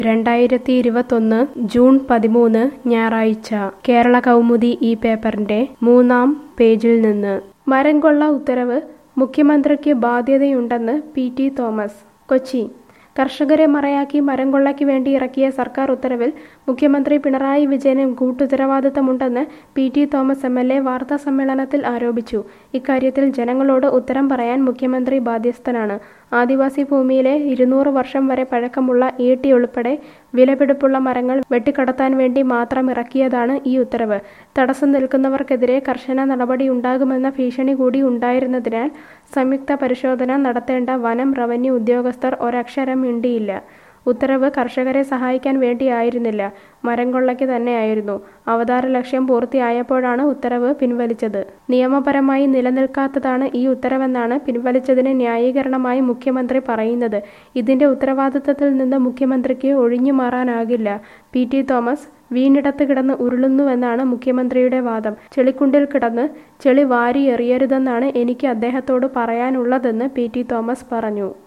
രണ്ടായിരത്തി ഇരുപത്തൊന്ന് ജൂൺ പതിമൂന്ന് ഞായറാഴ്ച കേരള കൗമുദി ഈ പേപ്പറിന്റെ മൂന്നാം പേജിൽ നിന്ന് മരം കൊള്ള ഉത്തരവ് മുഖ്യമന്ത്രിക്ക് ബാധ്യതയുണ്ടെന്ന് പി ടി തോമസ് കൊച്ചി കർഷകരെ മറയാക്കി മരം കൊള്ളയ്ക്ക് വേണ്ടി ഇറക്കിയ സർക്കാർ ഉത്തരവിൽ മുഖ്യമന്ത്രി പിണറായി വിജയന് കൂട്ടുത്തരവാദിത്തമുണ്ടെന്ന് P T Thomas M L A വാർത്താ സമ്മേളനത്തിൽ ആരോപിച്ചു ഇക്കാര്യത്തിൽ ജനങ്ങളോട് ഉത്തരം പറയാൻ മുഖ്യമന്ത്രി ബാധ്യസ്ഥനാണ് ആദിവാസി ഭൂമിയിലെ ഇരുന്നൂറ് വർഷം വരെ പഴക്കമുള്ള ഈട്ടി ഉൾപ്പെടെ വിലപിടിപ്പുള്ള മരങ്ങൾ വെട്ടിക്കടത്താൻ വേണ്ടി മാത്രം ഇറക്കിയതാണ് ഈ ഉത്തരവ് തടസ്സം നിൽക്കുന്നവർക്കെതിരെ കർശന നടപടിയുണ്ടാകുമെന്ന ഭീഷണി കൂടി ഉണ്ടായിരുന്നതിനാൽ സംയുക്ത പരിശോധന നടത്തേണ്ട വനം റവന്യൂ ഉദ്യോഗസ്ഥർ ഒരക്ഷരം മിണ്ടിയില്ല ഉത്തരവ് കർഷകരെ സഹായിക്കാൻ വേണ്ടിയായിരുന്നില്ല മരം കൊള്ളയ്ക്ക് തന്നെയായിരുന്നു അവതാര ലക്ഷ്യം പൂർത്തിയായപ്പോഴാണ് ഉത്തരവ് പിൻവലിച്ചത് നിയമപരമായി നിലനിൽക്കാത്തതാണ് ഈ ഉത്തരവെന്നാണ് പിൻവലിച്ചതിന് ന്യായീകരണമായി മുഖ്യമന്ത്രി പറയുന്നത് ഇതിന്റെ ഉത്തരവാദിത്തത്തിൽ നിന്ന് മുഖ്യമന്ത്രിക്ക് ഒഴിഞ്ഞു മാറാനാകില്ല പി ടി തോമസ് വീണിടത്ത് കിടന്ന് ഉരുളുന്നുവെന്നാണ് മുഖ്യമന്ത്രിയുടെ വാദം ചെളിക്കുണ്ടിൽ കിടന്ന് ചെളി വാരി എറിയരുതെന്നാണ് എനിക്ക് അദ്ദേഹത്തോട് പറയാനുള്ളതെന്ന് പി ടി തോമസ് പറഞ്ഞു